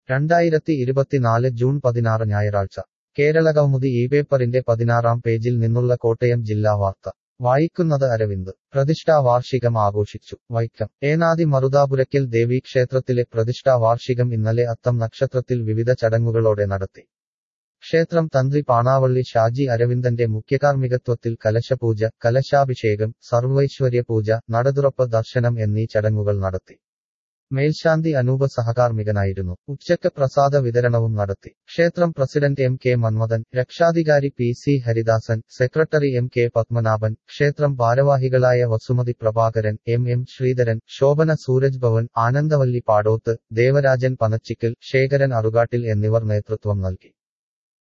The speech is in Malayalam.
രണ്ടായിരത്തി ഇരുപത്തിനാല് ജൂൺ പതിനാറ് ഞായറാഴ്ച കേരളകൗമുദി ഈ പേപ്പറിന്റെ പതിനാറാം പേജിൽ നിന്നുള്ള കോട്ടയം ജില്ലാ വാർത്ത വായിക്കുന്നത് അരവിന്ദ് പ്രതിഷ്ഠാ വാർഷികം ആഘോഷിച്ചു വൈക്കം ഏനാദി മറുതാപുരയ്ക്കൽ ദേവീക്ഷേത്രത്തിലെ പ്രതിഷ്ഠാ വാർഷികം ഇന്നലെ അത്തം നക്ഷത്രത്തിൽ വിവിധ ചടങ്ങുകളോടെ നടത്തി ക്ഷേത്രം തന്ത്രി പാണാവള്ളി ഷാജി അരവിന്ദന്റെ മുഖ്യകാർമ്മികത്വത്തിൽ കലശപൂജ കലശാഭിഷേകം സർവൈശ്വര്യ പൂജ നടതുറപ്പ് ദർശനം എന്നീ ചടങ്ങുകൾ നടത്തി മേൽശാന്തി അനൂപ സഹകാർമ്മികനായിരുന്നു ഉച്ചക്ക് പ്രസാദ വിതരണവും നടത്തി ക്ഷേത്രം പ്രസിഡന്റ് എം കെ മന്മഥൻ രക്ഷാധികാരി P C Haridasan secretary M K Padmanabhan ക്ഷേത്രം ഭാരവാഹികളായ വസുമതി പ്രഭാകരൻ എം എം ശ്രീധരൻ ശോഭന സൂരജ് ഭവൻ ആനന്ദവല്ലി പാടോത്ത് ദേവരാജൻ പനച്ചിക്കൽ ശേഖരൻ അറുകാട്ടിൽ എന്നിവർ നേതൃത്വം നൽകി